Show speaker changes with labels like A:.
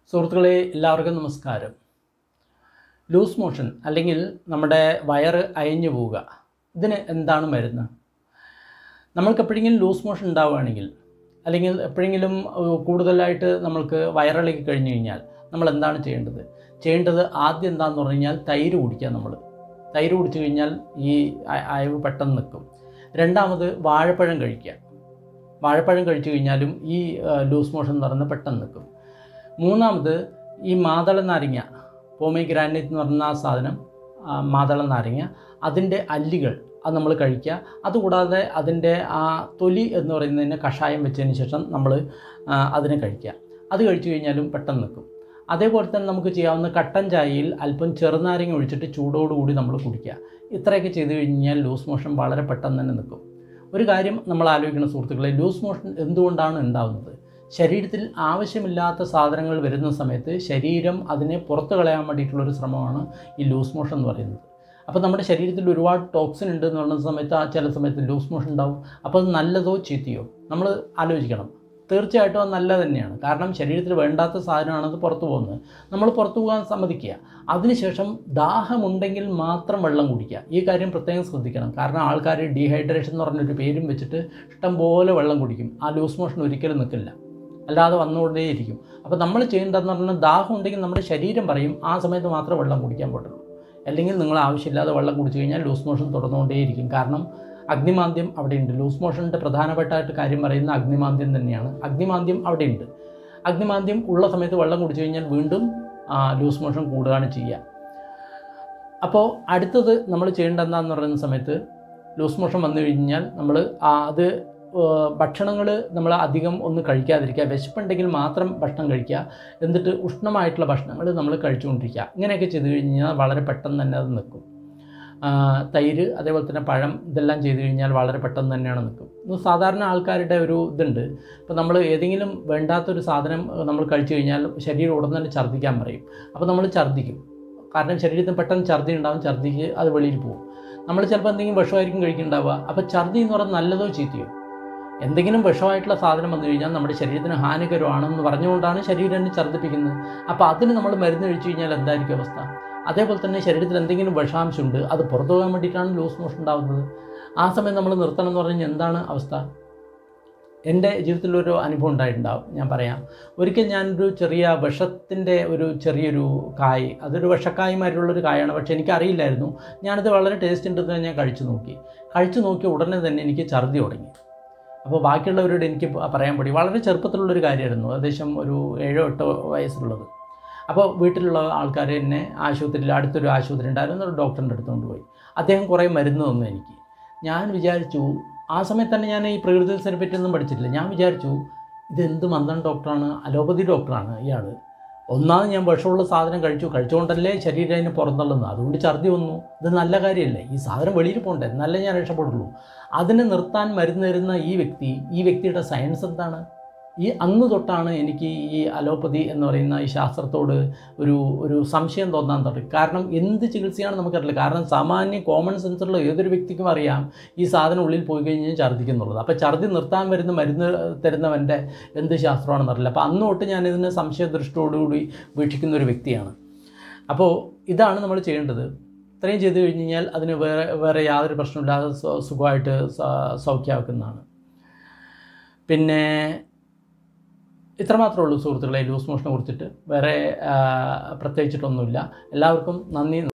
A: സുഹൃത്തുക്കളെ എല്ലാവർക്കും നമസ്കാരം ലൂസ് മോഷൻ അല്ലെങ്കിൽ നമ്മുടെ വയറ് അയഞ്ഞു പോവുക ഇതിന് എന്താണ് മരുന്ന് നമ്മൾക്ക് എപ്പോഴെങ്കിലും ലൂസ് മോഷൻ ഉണ്ടാവുകയാണെങ്കിൽ അല്ലെങ്കിൽ എപ്പോഴെങ്കിലും ഏഹ്, കൂടുതലായിട്ട് നമ്മൾക്ക് വയറിളകി കഴിഞ്ഞു കഴിഞ്ഞാൽ നമ്മൾ എന്താണ് ചെയ്യേണ്ടത് ചെയ്യേണ്ടത് ആദ്യം എന്താണെന്ന് പറഞ്ഞു കഴിഞ്ഞാൽ തൈര് കുടിക്കുക നമ്മൾ തൈര് കുടിച്ചു കഴിഞ്ഞാൽ ഈ അ- അയവ് പെട്ടെന്ന് നിൽക്കും രണ്ടാമത് വാഴപ്പഴം കഴിക്കുക വാഴപ്പഴം കഴിച്ചു കഴിഞ്ഞാലും ഈ ലൂസ് മോഷൻ എന്ന് പറയുന്നത് പെട്ടെന്ന് നിൽക്കും മൂന്നാമത് ഈ മാതള നാരങ്ങ പോമിഗ്രാനൈറ്റ് എന്ന് പറയുന്ന ആ സാധനം ആ, മാതള നാരങ്ങ അതിൻ്റെ അല്ലികൾ അത് നമ്മൾ കഴിക്കുക അതുകൂടാതെ അതിൻ്റെ ആ തൊലി എന്ന് പറയുന്നതിന് കഷായം വെച്ചതിന് ശേഷം നമ്മൾ അതിനെ കഴിക്കുക അത് കഴിച്ചു കഴിഞ്ഞാലും പെട്ടെന്ന് നിൽക്കും അതേപോലെ തന്നെ നമുക്ക് ചെയ്യാവുന്ന കട്ടൻ ചായയിൽ അല്പം ചെറുനാരങ്ങ ഒഴിച്ചിട്ട് ചൂടോടുകൂടി നമ്മൾ കുടിക്കുക ഇത്രയൊക്കെ ചെയ്തു കഴിഞ്ഞാൽ ലൂസ് മോഷൻ വളരെ പെട്ടെന്ന് തന്നെ നിൽക്കും ഒരു കാര്യം നമ്മൾ ആലോചിക്കുന്ന സുഹൃത്തുക്കളെ ലൂസ് മോഷൻ എന്തുകൊണ്ടാണ് ഉണ്ടാകുന്നത് ശരീരത്തിൽ ആവശ്യമില്ലാത്ത സാധനങ്ങൾ വരുന്ന സമയത്ത് ശരീരം അതിനെ പുറത്തു കളയാൻ വേണ്ടിയിട്ടുള്ളൊരു ശ്രമമാണ് ഈ ലൂസ് മോഷൻ എന്ന് പറയുന്നത് അപ്പോൾ നമ്മുടെ ശരീരത്തിൽ ഒരുപാട് ടോക്സിൻ ഉണ്ട് എന്ന് പറയുന്ന സമയത്ത് ആ ചില സമയത്ത് ലൂസ് മോഷൻ ഉണ്ടാവും അപ്പോൾ അത് nല്ലതോ ചീത്തയോ നമ്മൾ ആലോചിക്കണം തീർച്ചയായിട്ടും അത് നല്ലത് തന്നെയാണ് കാരണം ശരീരത്തിൽ വേണ്ടാത്ത സാധനമാണ് അത് പുറത്തു പോകുന്നത് നമ്മൾ പുറത്തു പോകാൻ സമ്മതിക്കുക അതിനുശേഷം ദാഹമുണ്ടെങ്കിൽ മാത്രം വെള്ളം കുടിക്കുക ഈ കാര്യം പ്രത്യേകം ശ്രദ്ധിക്കണം കാരണം ആൾക്കാർ ഡീഹൈഡ്രേഷൻ എന്ന് പറഞ്ഞൊരു പേരും വെച്ചിട്ട് ഇഷ്ടംപോലെ വെള്ളം കുടിക്കും ആ ലൂസ് മോഷൻ ഒരിക്കലും നിൽക്കില്ല അല്ലാതെ വന്നുകൊണ്ടേയിരിക്കും അപ്പോൾ നമ്മൾ ചെയ്യേണ്ടതെന്ന് പറഞ്ഞാൽ ദാഹം ഉണ്ടെങ്കിൽ നമ്മുടെ ശരീരം പറയും ആ സമയത്ത് മാത്രമേ വെള്ളം കുടിക്കാൻ പാടുള്ളൂ അല്ലെങ്കിൽ നിങ്ങൾ ആവശ്യമില്ലാതെ വെള്ളം കുടിച്ചു കഴിഞ്ഞാൽ ലൂസ് മോഷൻ തുടർന്നുകൊണ്ടേയിരിക്കും കാരണം അഗ്നിമാന്ദ്യം അവിടെയുണ്ട് ലൂസ് മോഷൻ്റെ പ്രധാനപ്പെട്ടായിട്ട് കാര്യം പറയുന്ന അഗ്നിമാന്ദ്യം തന്നെയാണ് അഗ്നിമാന്ദ്യം അവിടെയുണ്ട് അഗ്നിമാന്ദ്യം ഉള്ള സമയത്ത് വെള്ളം കുടിച്ചു കഴിഞ്ഞാൽ വീണ്ടും ആ, ലൂസ് മോഷൻ കൂടുകയാണ് ചെയ്യുക അപ്പോൾ അടുത്തത് നമ്മൾ ചെയ്യേണ്ടത് എന്താണെന്ന് പറയുന്ന സമയത്ത് ലൂസ് മോഷൻ വന്നു കഴിഞ്ഞാൽ നമ്മൾ അത് ഭക്ഷണങ്ങൾ നമ്മൾ അധികം ഒന്നും കഴിക്കാതിരിക്കുക വിശപ്പുണ്ടെങ്കിൽ മാത്രം ഭക്ഷണം കഴിക്കുക എന്നിട്ട് ഉഷ്ണമായിട്ടുള്ള ഭക്ഷണങ്ങൾ നമ്മൾ കഴിച്ചുകൊണ്ടിരിക്കുക ഇങ്ങനെയൊക്കെ ചെയ്തു കഴിഞ്ഞാൽ വളരെ പെട്ടെന്ന് തന്നെ അത് നിൽക്കും ആ, തൈര് അതേപോലെ തന്നെ പഴം ഇതെല്ലാം ചെയ്തു കഴിഞ്ഞാൽ വളരെ പെട്ടെന്ന് തന്നെയാണ് നിൽക്കും ഇത് സാധാരണ ആൾക്കാരുടെ ഒരു ഇതുണ്ട് ഇപ്പോൾ നമ്മൾ ഏതെങ്കിലും വേണ്ടാത്തൊരു സാധനം ഏഹ്, നമ്മൾ കഴിച്ചു കഴിഞ്ഞാൽ ശരീരം ഉടൻ തന്നെ ഛർദ്ദിക്കാൻ പറയും അപ്പോൾ നമ്മൾ ഛർദ്ദിക്കും കാരണം ശരീരത്തിൽ പെട്ടെന്ന് ഛർദ്ദി ഉണ്ടാവും ഛർദ്ദിക്ക് അത് വെളിയിൽ പോകും നമ്മൾ ചിലപ്പോൾ എന്തെങ്കിലും വിഷമായിരിക്കും കഴിക്കുന്നുണ്ടാവുക അപ്പോൾ ഛർദ്ദി എന്ന് പറയുന്നത് നല്ലതോ ചീത്തയോ എന്തെങ്കിലും വിഷമായിട്ടുള്ള സാധനം വന്നു കഴിഞ്ഞാൽ നമ്മുടെ ശരീരത്തിന് ഹാനികരമാണെന്ന് പറഞ്ഞുകൊണ്ടാണ് ശരീരം എന്നെ ഛർദ്ദിപ്പിക്കുന്നത് അപ്പോൾ അതിന് നമ്മൾ മരുന്ന് കഴിച്ചു കഴിഞ്ഞാൽ എന്തായിരിക്കും അവസ്ഥ അതേപോലെ തന്നെ ശരീരത്തിൽ എന്തെങ്കിലും വിഷാംശമുണ്ട് അത് പുറത്തു പോകാൻ വേണ്ടിയിട്ടാണ് ലൂസ് മോഷൻ ഉണ്ടാകുന്നത് ആ സമയം നമ്മൾ നിർത്തണം എന്ന് പറഞ്ഞു കഴിഞ്ഞാൽ എന്താണ് അവസ്ഥ എൻ്റെ ജീവിതത്തിലൊരു അനുഭവം ഉണ്ടായിട്ടുണ്ടാവും ഞാൻ പറയാം ഒരിക്കൽ ഞാനൊരു ചെറിയ വിഷത്തിൻ്റെ ഒരു ചെറിയൊരു കായ് അതൊരു വിഷക്കായ്മാരുള്ളൊരു കായാണ് പക്ഷേ എനിക്കറിയില്ലായിരുന്നു ഞാനത് വളരെ ടേസ്റ്റ് ഉണ്ടെന്ന് ഞാൻ കഴിച്ചു നോക്കി കഴിച്ചു നോക്കിയ ഉടനെ തന്നെ എനിക്ക് ഛർദി തുടങ്ങി അപ്പോൾ ബാക്കിയുള്ളവരോട് എനിക്ക് പ- പറയാൻ പറ്റി വളരെ ചെറുപ്പത്തിലുള്ളൊരു കാര്യമായിരുന്നു ഏകദേശം ഒരു ഏഴോ എട്ടോ വയസ്സുള്ളത് അപ്പോൾ വീട്ടിലുള്ള ആൾക്കാർ എന്നെ ആശുപത്രിയിൽ അടുത്തൊരു ആശുപത്രി ഉണ്ടായിരുന്നു ഒരു ഡോക്ടറിൻ്റെ അടുത്തുകൊണ്ട് പോയി അദ്ദേഹം കുറേ മരുന്ന് തന്നു എനിക്ക് ഞാൻ വിചാരിച്ചു ആ സമയത്ത് തന്നെ ഞാൻ ഈ പ്രകൃതി ചികിത്സയെ പറ്റിയൊന്നും പഠിച്ചിട്ടില്ല ഞാൻ വിചാരിച്ചു ഇതെന്ത് മന്ദൻ ഡോക്ടറാണ് അലോപ്പതി ഡോക്ടറാണ് ഇയാൾ ഒന്നാമത് ഞാൻ വിഷമുള്ള സാധനം കഴിച്ചു കഴിച്ചുകൊണ്ടല്ലേ ശരീരം അതിന് പുറന്തള്ളുന്നത് അതുകൊണ്ട് ഛർദി വന്നു ഇത് നല്ല കാര്യമല്ലേ ഈ സാധനം വെളിയിൽ പോകണ്ടേ എന്നാലേ ഞാൻ രക്ഷപ്പെടുള്ളൂ അതിനെ നിർത്താൻ മരുന്ന് തരുന്ന ഈ വ്യക്തി ഈ വ്യക്തിയുടെ സയൻസ് എന്താണ് ഈ അന്ന് തൊട്ടാണ് എനിക്ക് ഈ അലോപ്പതി എന്ന് പറയുന്ന ഈ ശാസ്ത്രത്തോട് ഒരു ഒരു സംശയം തോന്നാൻ തുടങ്ങി കാരണം എന്ത് ചികിത്സയാണ് നമുക്കറിയില്ല കാരണം സാമാന്യ കോമൺ സെൻസുള്ള ഏതൊരു വ്യക്തിക്കും അറിയാം ഈ സാധനം ഉള്ളിൽ പോയി കഴിഞ്ഞാൽ ഛർദ്ദിക്കുന്നുള്ളത് അപ്പോൾ ഛർദ്ദി നിർത്താൻ വരുന്ന മരുന്ന് തരുന്നവൻ്റെ എന്ത് ശാസ്ത്രമാണെന്ന് അറിയില്ല അപ്പോൾ അന്ന് തൊട്ട് ഞാൻ ഇതിനെ സംശയദൃഷ്ടിയോടുകൂടി വീക്ഷിക്കുന്ന ഒരു വ്യക്തിയാണ് അപ്പോൾ ഇതാണ് നമ്മൾ ചെയ്യേണ്ടത് ഇത്രയും ചെയ്തു കഴിഞ്ഞ് കഴിഞ്ഞാൽ അതിന് വേറെ വേറെ യാതൊരു പ്രശ്നമില്ലാതെ സ- സുഖമായിട്ട് സ- സൗഖ്യമാക്കുന്നതാണ് പിന്നെ ഇത്രമാത്രമേ ഉള്ളൂ സുഹൃത്തുക്കളെ ലൂസ് മോഷനെ കുറിച്ചിട്ട് വേറെ ആ, പ്രത്യേകിച്ചിട്ടൊന്നുമില്ല എല്ലാവർക്കും നന്ദി